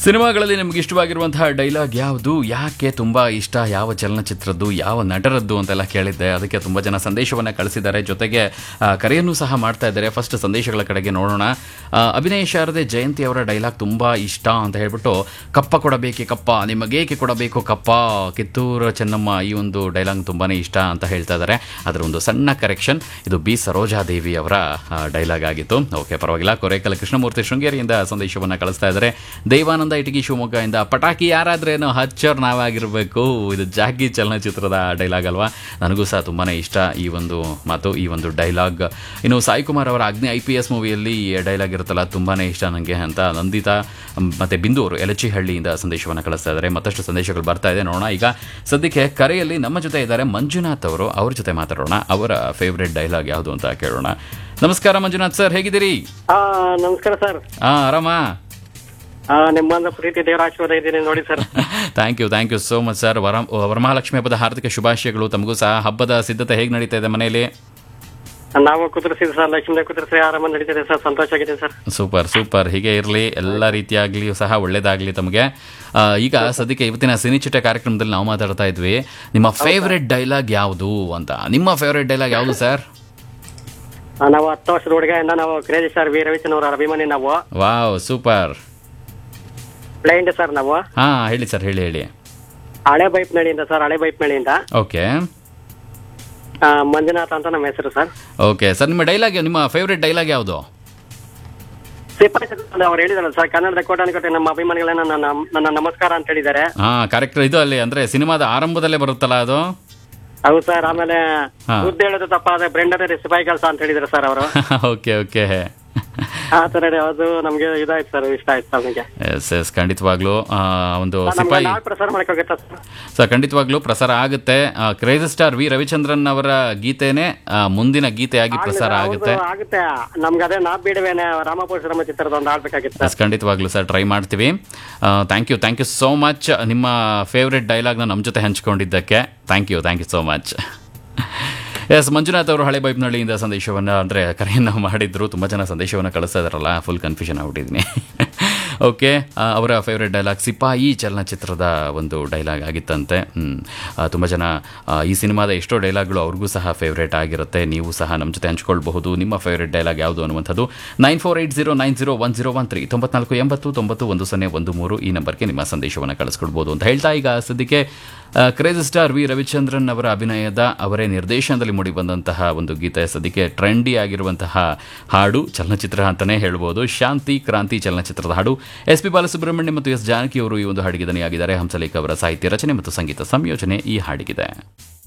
ಸಿನಿಮಾಗಳಲ್ಲಿ ನಿಮ್ಗೆ ಇಷ್ಟವಾಗಿರುವಂತಹ ಡೈಲಾಗ್ ಯಾವುದು ಯಾಕೆ ತುಂಬಾ ಇಷ್ಟ ಯಾವ ಚಲನಚಿತ್ರದ್ದು ಯಾವ ನಟರದ್ದು ಅಂತೆಲ್ಲ ಕೇಳಿದ್ದೆ ಅದಕ್ಕೆ ತುಂಬಾ ಜನ ಸಂದೇಶವನ್ನ ಕಳಿಸಿದ್ದಾರೆ ಜೊತೆಗೆ ಆ, ಕರೆಯನ್ನು ಸಹ ಮಾಡ್ತಾ ಇದ್ದಾರೆ ಫಸ್ಟ್ ಸಂದೇಶಗಳ ಕಡೆಗೆ ನೋಡೋಣ ಆ, ಅಭಿನಯ ಶಾರದೆ ಜಯಂತಿ ಅವರ ಡೈಲಾಗ್ ತುಂಬಾ ಇಷ್ಟ ಅಂತ ಹೇಳ್ಬಿಟ್ಟು ಕಪ್ಪ ಕೊಡಬೇಕೆ ಕಪ್ಪ ನಿಮಗೇಕೆ ಕೊಡಬೇಕು ಕಪ್ಪ ಕಿತ್ತೂರು ಚೆನ್ನಮ್ಮ ಈ ಒಂದು ಡೈಲಾಗ್ ತುಂಬಾನೇ ಇಷ್ಟ ಅಂತ ಹೇಳ್ತಾ ಇದ್ದಾರೆ ಅದರ ಒಂದು ಸಣ್ಣ ಕರೆಕ್ಷನ್ ಇದು ಬಿ ಸರೋಜಾದೇವಿ ಅವರ ಡೈಲಾಗ್ ಆಗಿತ್ತು ಓಕೆ ಪರವಾಗಿಲ್ಲ ಕೊರೇಕಲ ಕೃಷ್ಣಮೂರ್ತಿ ಶೃಂಗೇರಿಯಿಂದ ಸಂದೇಶವನ್ನು ಕಳಿಸ್ತಾ ಇದ್ದಾರೆ ದೇವಾನಂದ ಇಟಗಿ ಶಿವಮೊಗ್ಗದಿಂದ ಪಟಾಕಿ ಯಾರಾದ್ರೇನು ಹಚ್ಚರ್ ನಾವಾಗಿರಬೇಕು ಇದು ಜಾಗಿ ಚಲನಚಿತ್ರದ ಡೈಲಾಗ್ ಅಲ್ವಾ ನನಗೂ ಸಹ ತುಂಬಾನೇ ಇಷ್ಟ ಈ ಒಂದು ಮಾತು ಈ ಒಂದು ಡೈಲಾಗ್ ಇನ್ನು ಸಾಯಿ ಕುಮಾರ್ ಅವರ ಅಗ್ನಿ ಐ ಪಿ ಎಸ್ ಮೂವಿಯಲ್ಲಿ ಡೈಲಾಗ್ ಇರುತ್ತಲ್ಲ ತುಂಬಾನೇ ಇಷ್ಟ ನನಗೆ ಅಂತ ನಂದಿತಾ ಮ್, ಮತ್ತೆ ಬಿಂದು ಅವರು ಎಲಚಿಹಳ್ಳಿಯಿಂದ ಸಂದೇಶವನ್ನು ಕಳಿಸ್ತಾ ಇದ್ದಾರೆ ಮತ್ತಷ್ಟು ಸಂದೇಶಗಳು ಬರ್ತಾ ಇದೆ ನೋಡೋಣ ಈಗ ಸದ್ಯಕ್ಕೆ ಕರೆಯಲ್ಲಿ ನಮ್ಮ ಜೊತೆ ಇದ್ದಾರೆ ಮಂಜುನಾಥ್ ಅವರು ಅವ್ರ ಜೊತೆ ಮಾತಾಡೋಣ ಅವರ ಫೇವ್ರೆಟ್ ಡೈಲಾಗ್ ಯಾವುದು ಅಂತ ಕೇಳೋಣ ನಮಸ್ಕಾರ ಮಂಜುನಾಥ್ ಸರ್ ಹೇಗಿದ್ದೀರಿ ಆ ನಮಸ್ಕಾರ ಸರ್ ಹಾ ಆರಾಮಾ ಆ, ನಿಮ್ಮನ್ನ ಪ್ರೀತಿ ದೇವರ ಆಶೀರ್ವಾದ ಇದ್ದೀನಿ ನೋಡಿ sir thank you thank you so much sir Vara Varamahalakshmi ಹಬ್ಬದ ಹಾರ್ದಿಕ ಶುಭಾಶಯಗಳು ತಮಗೂ ಸಹ ಹಬ್ಬದ ಸಿದ್ಧತೆ ಹೇಗೆ ನಡೀತಾ ಇದೆ ಮನೆಯಲ್ಲಿ ನಾವು ಕುದುರಿಸಿದ್ವಿ ಸರ್ ಲಕ್ಷ್ಮೀ ಕುದುರಿಸಿ ಆರಾಮ ನಡೀತಿದೆ ಸರ್ ಸಂತೋಷ ಆಗಿದೆ ಸರ್ ಸೂಪರ್ ಸೂಪರ್ ಹೀಗೆ ಇರಲಿ ಎಲ್ಲ ರೀತಿಯಾಗಲಿ ಸಹ ಒಳ್ಳೇದಾಗಲಿ ತಮಗೆ ಆ, ಈಗ ಸದ್ಯಕ್ಕೆ ಇವತ್ತಿನ ಸಿನಿಚಿಟೆ ಕಾರ್ಯಕ್ರಮದಲ್ಲಿ ನಾವು ಮಾತಾಡ್ತಾ ಇದ್ವಿ ನಿಮ್ಮ ಫೇವ್ರೆಟ್ ಡೈಲಾಗ್ ಯಾವುದು ಅಂತ ನಿಮ್ಮ ಫೇವ್ರೆಟ್ ಡೈಲಾಗ್ ಯಾವುದು ಸರ್ ಆ, ನಾವು ಹತ್ತು ವರ್ಷದ ಹುಡುಗಿಯಿಂದ ನಾವು ಕ್ರೇಜಿ ಸರ್ ವಿ ರವಿಚಂದ್ರ ಅವರ ಅಭಿಮಾನಿ ನಾವು ವಾವ್ ಸೂಪರ್ ಬ್ಲೈಂಡ್ ಸರ್ ನಾವು ಹಾ ಹೇಳಿ ಸರ್ ಹೇಳಿ ಹೇಳಿ ಹಳೆ ಬೈಪ್ ನಳಿಯಿಂದ ಸರ್ ಹಳೆ ಬೈಪ್ ನಳಿಯಿಂದ ಓಕೆ ಆ, ಮಂಜುನಾಥ್ ಅಂತ ನಮ್ಮ ಹೆಸರು ಸರ್ ಓಕೆ ಸರ್ ನಿಮ್ಮ ಡೈಲಾಗ್ ನಿಮ್ಮ ಫೇವ್ರೆಟ್ ಡೈಲಾಗ್ ಯಾವುದು ಸಿಪಾಯಿ ಸರ್ ಅವ್ರು ಹೇಳಿದಾರಲ್ಲ ಸರ್ ಕನ್ನಡದ ಕೋಟಾನುಕೋಟೆ ನಮ್ಮ ಅಭಿಮಾನಿಗಳನ್ನ ನನ್ನ ನನ್ನ ನಮಸ್ಕಾರ ಅಂತ ಹೇಳಿದ್ದಾರೆ ಹಾ ಕರೆಕ್ಟ್ ಇದು ಅಲ್ಲಿ ಅಂದ್ರೆ ಸಿನಿಮಾದ ಆರಂಭದಲ್ಲೇ ಬರುತ್ತಲ್ಲ ಅದು ಹೌದು ಸರ್ ಆಮೇಲೆ ಹಾ. ಬುದ್ಧಿ ಹೇಳೋದು ತಪ್ಪಾದ ಬ್ರೆಂಡರ್ ಸಿಪಾಯಿ ಕೆಲಸ ಅಂತ ಹೇಳಿದ್ರು ಸರ್ ಅವರು ಓಕೆ ಓಕೆ ಆ ತರ ಅದು ನಮ್ಗೆ ಇದಾಯ್ತು ಸರ್ ಇಷ್ಟ ಆಯ್ತು ಸರ್ ನಮಗೆ ಎಸ್ ಎಸ್ ಖಂಡಿತವಾಗ್ಲೂ ಆ, ಒಂದು ನಮ್ಗೆ ಸಿಪಾಯಿ ನಾಳೆ ಪ್ರಸಾರ ಮಾಡಕ್ಕಾಗತ್ತಾ ಸರ್ ಸರ್ ಖಂಡಿತವಾಗ್ಲೂ ಪ್ರಸಾರ ಆಗುತ್ತೆ ಕ್ರೇಜಿ ಸ್ಟಾರ್ ವಿ ರವಿಚಂದ್ರನ್ ಅವರ ಗೀತೆನೆ ಆ, ಮುಂದಿನ ಗೀತೆಯಾಗಿ ಪ್ರಸಾರ ಆಗುತ್ತೆ ಹೌದು, ಆಗುತ್ತೆ ನಮ್ಗೆ ಅದೇ ನಾ ಬಿಡುವೇನೆ ರಾಮಪುರುಷರಮ್ಮ ಚಿತ್ರದ ಒಂದು ಆಡ್ಬೇಕಾಗಿತ್ತು ಸರ್ ಎಸ್ ಖಂಡಿತವಾಗ್ಲೂ ಸರ್ ಟ್ರೈ ಮಾಡ್ತೀವಿ thank you thank you so much ನಿಮ್ಮ ಫೇವ್ರೆಟ್ ಡೈಲಾಗ್ನ ನಮ್ಮ ಜೊತೆ ಹಂಚ್ಕೊಂಡಿದ್ದಕ್ಕೆ thank you thank you so much yes Manjunath ಅವರು ಹಳೆ ಬೈಪ್ನಳ್ಳಿಯಿಂದ ಸಂದೇಶವನ್ನು ಅಂದರೆ ಕರೆಯನ್ನು ಮಾಡಿದ್ರು ತುಂಬ ಜನ ಸಂದೇಶವನ್ನು ಕಳಿಸ್ತಾ ಇದಾರಲ್ಲ ಫುಲ್ ಕನ್ಫ್ಯೂಷನ್ ಆಗ್ಬಿಟ್ಟಿದ್ದೀನಿ ಓಕೆ ಅವರ ಫೇವ್ರೆಟ್ ಡೈಲಾಗ್ ಸಿಪಾಯಿ ಚಲನಚಿತ್ರದ ಒಂದು ಡೈಲಾಗ್ ಆಗಿತ್ತಂತೆ ತುಂಬ ಜನ ಆ, ಈ ಸಿನಿಮಾದ ಎಷ್ಟೋ ಡೈಲಾಗ್ಗಳು ಅವ್ರಿಗೂ ಸಹ ಫೇವ್ರೇಟ್ ಆಗಿರುತ್ತೆ ನೀವು ಸಹ ನಮ್ಮ ಜೊತೆ ಹಂಚ್ಕೊಳ್ಬಹುದು ನಿಮ್ಮ ಫೇವ್ರೆಟ್ ಡೈಲಾಗ್ ಯಾವುದು ಅನ್ನುವಂಥದ್ದು nine four eight zero nine zero one zero one three ತೊಂಬತ್ನಾಲ್ಕು ಎಂಬತ್ತು ತೊಂಬತ್ತು ಒಂದು ಸೊನ್ನೆ ಒಂದು ಮೂರು ಈ ನಂಬರ್ಗೆ ನಿಮ್ಮ ಸಂದೇಶವನ್ನು ಕಳಿಸ್ಕೊಡ್ಬೋದು ಅಂತ ಹೇಳ್ತಾ ಈಗ ಸದ್ಯಕ್ಕೆ ಕ್ರೇಜಿ ಸ್ಟಾರ್ ವಿ ರವಿಚಂದ್ರನ್ ಅವರ ಅಭಿನಯದ ಅವರೇ ನಿರ್ದೇಶನದಲ್ಲಿ ಮೂಡಿಬಂದಂತಹ ಒಂದು ಗೀತೆ ಸದ್ಯಕ್ಕೆ ಟ್ರೆಂಡಿ ಆಗಿರುವಂತಹ ಹಾಡು ಚಲನಚಿತ್ರ ಅಂತಲೇ ಹೇಳ್ಬೋದು ಶಾಂತಿ ಕ್ರಾಂತಿ ಚಲನಚಿತ್ರದ ಹಾಡು ಎಸ್ ಪಿ ಬಾಲಸುಬ್ರಹ್ಮಣ್ಯ ಮತ್ತು ಎಸ್ ಜಾನಕಿ ಅವರು ಈ ಒಂದು ಹಾಡಿಗೆ ದನಿಯಾಗಿದ್ದಾರೆ ಹಂಸಲೇಖ ಅವರ ಸಾಹಿತ್ಯ ರಚನೆ ಮತ್ತು ಸಂಗೀತ ಸಂಯೋಜನೆ ಈ ಹಾಡಿಗಿದೆ